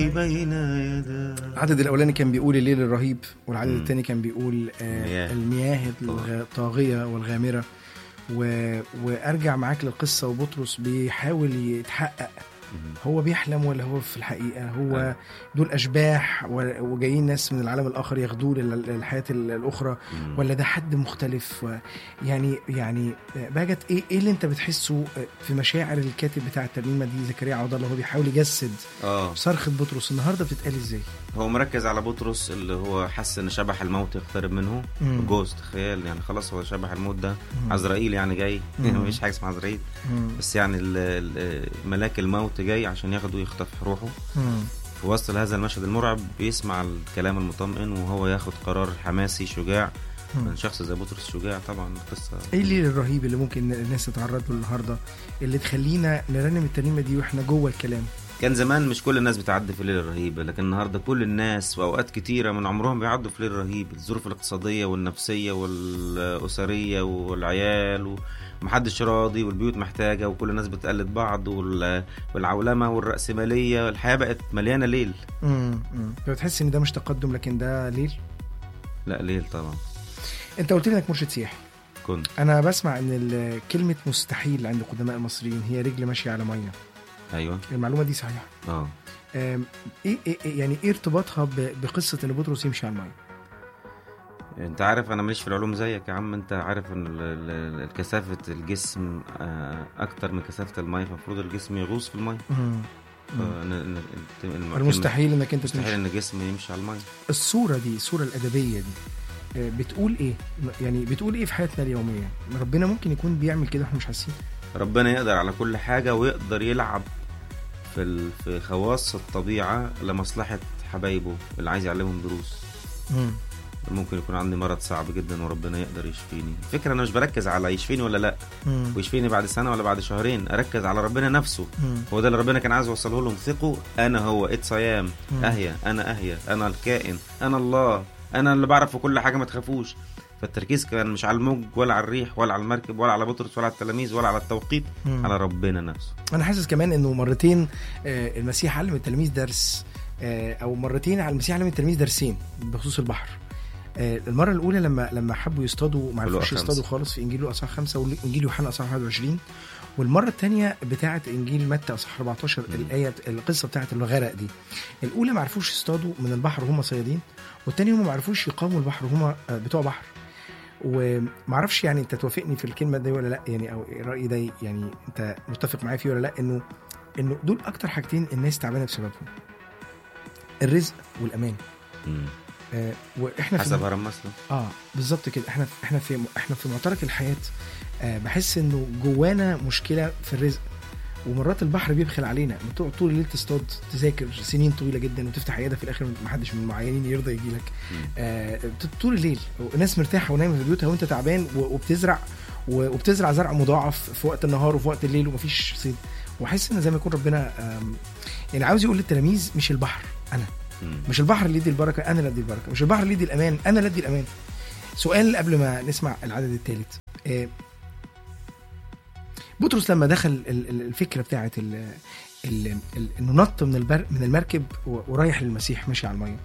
بين يدا العدد الاولاني كان بيقول الليل الرهيب والعدد مم. الثاني كان بيقول آه مياه. المياه طبعا. الطاغيه والغامره و... وارجع معاك للقصه وبطرس بيحاول يتحقق مم. هو بيحلم ولا هو في الحقيقه هو أيوة. دول اشباح و- وجايين ناس من العالم الاخر ياخدوه لل- للحياه ال- الاخرى مم. ولا ده حد مختلف و- يعني يعني باجت ايه ايه اللي انت بتحسه في مشاعر الكاتب بتاع الترنيمه دي زكريا عوض الله هو بيحاول يجسد اه صرخه بطرس النهارده بتتقال ازاي؟ هو مركز على بطرس اللي هو حس ان شبح الموت يقترب منه مم. جوست خيال يعني خلاص هو شبح الموت ده مم. عزرائيل يعني جاي مم. مفيش حاجه اسمها عزرائيل مم. بس يعني ال- ال- ملاك الموت جاي عشان ياخده ويخطف روحه مم. في وسط هذا المشهد المرعب بيسمع الكلام المطمئن وهو ياخد قرار حماسي شجاع مم. من شخص زي بطرس شجاع طبعا قصه ايه الليل الرهيب اللي ممكن الناس تتعرض له النهارده اللي تخلينا نرنم الترنيمه دي واحنا جوه الكلام كان زمان مش كل الناس بتعدي في الليل الرهيب لكن النهارده كل الناس في اوقات كتيره من عمرهم بيعدوا في الليل الرهيب الظروف الاقتصاديه والنفسيه والاسريه والعيال ومحدش راضي والبيوت محتاجه وكل الناس بتقلد بعض وال- والعولمه والراسماليه الحياه بقت مليانه ليل امم بتحس ان ده مش تقدم لكن ده ليل لا ليل طبعا انت قلت لي انك مرشد سياحي كنت انا بسمع ان ال- كلمه مستحيل عند قدماء المصريين هي رجل ماشيه على ميه ايوه المعلومه دي صحيحه اه أم، ايه إيه- إيه- يعني ايه ارتباطها ب- بقصه ان بطرس يمشي على الميه انت عارف انا ماليش في العلوم زيك يا عم انت عارف ان ال- ال- ال- كثافه الجسم آه، اكتر من كثافه الميه فالمفروض الجسم يغوص في الميه مم. فإن- إن- إن- المستحيل انك انت مستحيل تمشي ان الجسم يمشي على الميه الصوره دي الصوره الادبيه دي آه، بتقول ايه يعني بتقول ايه في حياتنا اليوميه ربنا ممكن يكون بيعمل كده واحنا مش حاسين ربنا يقدر على كل حاجه ويقدر يلعب في ال- في خواص الطبيعه لمصلحه حبايبه اللي عايز يعلمهم دروس مم. ممكن يكون عندي مرض صعب جدا وربنا يقدر يشفيني الفكره انا مش بركز على يشفيني ولا لا مم. ويشفيني بعد سنه ولا بعد شهرين اركز على ربنا نفسه مم. هو ده اللي ربنا كان عايز يوصله لهم ثقوا انا هو اتس ايام مم. اهيا انا اهيا انا الكائن انا الله انا اللي بعرف في كل حاجه ما تخافوش فالتركيز كان مش على الموج ولا على الريح ولا على المركب ولا على بطرس ولا على التلاميذ ولا على التوقيت مم. على ربنا نفسه انا حاسس كمان انه مرتين آه، المسيح علم التلاميذ درس آه، او مرتين على المسيح علم التلاميذ درسين بخصوص البحر آه، المره الاولى لما لما حبوا يصطادوا ما في لقا عرفوش خمسة. يصطادوا خالص في انجيل لوقا اصحاح 5 وانجيل يوحنا اصحاح 21 والمره الثانيه بتاعه انجيل متى اصحاح 14 مم. الايه القصه بتاعه الغرق دي الاولى ما عرفوش يصطادوا من البحر وهم صيادين والثانيه هم ما عرفوش يقاوموا البحر وهم آه، بتوع بحر وما اعرفش يعني انت توافقني في الكلمه دي ولا لا يعني او الراي ده يعني انت متفق معايا فيه ولا لا انه انه دول اكتر حاجتين الناس تعبانه بسببهم الرزق والامان مم. آه واحنا في حسب هرم مسلم اه بالظبط كده احنا احنا في احنا في معترك الحياه آه بحس انه جوانا مشكله في الرزق ومرات البحر بيبخل علينا بتقعد طول الليل تصطاد تذاكر سنين طويله جدا وتفتح عياده في الاخر ما حدش من المعينين يرضى يجي لك مم. آه طول الليل الناس مرتاحه ونايمه في بيوتها وانت تعبان و- وبتزرع و- وبتزرع زرع مضاعف في وقت النهار وفي وقت الليل ومفيش صيد واحس ان زي ما يكون ربنا آم، يعني عاوز يقول للتلاميذ مش البحر انا مم. مش البحر اللي يدي البركه انا اللي ادي البركه مش البحر اللي يدي الامان انا اللي ادي الامان سؤال قبل ما نسمع العدد الثالث بطرس لما دخل ال- ال- الفكره بتاعت ال- ال- ال- انه نط من البر من المركب و- ورايح للمسيح ماشي على الميه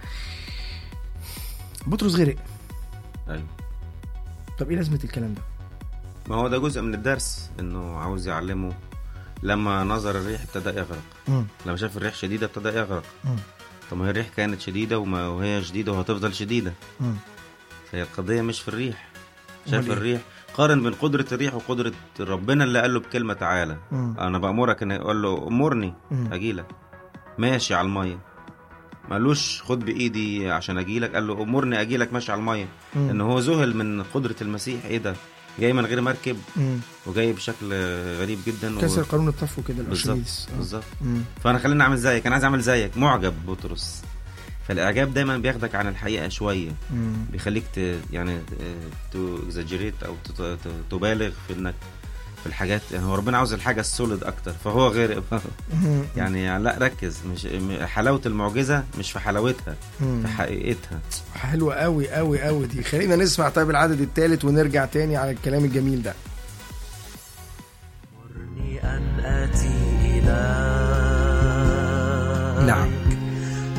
بطرس غرق ايوه طب ايه لازمه الكلام ده ما هو ده جزء من الدرس انه عاوز يعلمه لما نظر الريح ابتدى يغرق مم. لما شاف الريح شديده ابتدى يغرق مم. طب ما هي الريح كانت شديده وما وهي شديده وهتفضل شديده مم. فهي القضيه مش في الريح أمال شاف إيه؟ الريح قارن بين قدره الريح وقدره ربنا اللي قال له بكلمه تعالى مم. انا بامرك ان يقول له امرني مم. اجيلك ماشي على الميه مالوش خد بايدي عشان اجيلك قال له امرني اجيلك ماشي على الميه مم. ان هو ذهل من قدره المسيح ايه ده جاي من غير مركب مم. وجاي بشكل غريب جدا و- كسر قانون الطفو كده بالظبط الارشميدس آه. بالظبط مم. فانا خليني اعمل زيك انا عايز اعمل زيك معجب بطرس فالاعجاب دايما بياخدك عن الحقيقه شويه مم. بيخليك ت... يعني تو اكزاجريت او ت... ت... تبالغ في انك في الحاجات يعني هو ربنا عاوز الحاجه السوليد اكتر فهو غير مم. يعني لا ركز مش م- حلاوه المعجزه مش في حلاوتها مم. في حقيقتها حلوة قوي قوي قوي دي خلينا نسمع طيب العدد الثالث ونرجع تاني على الكلام الجميل ده مرني أن آتي إلى نعم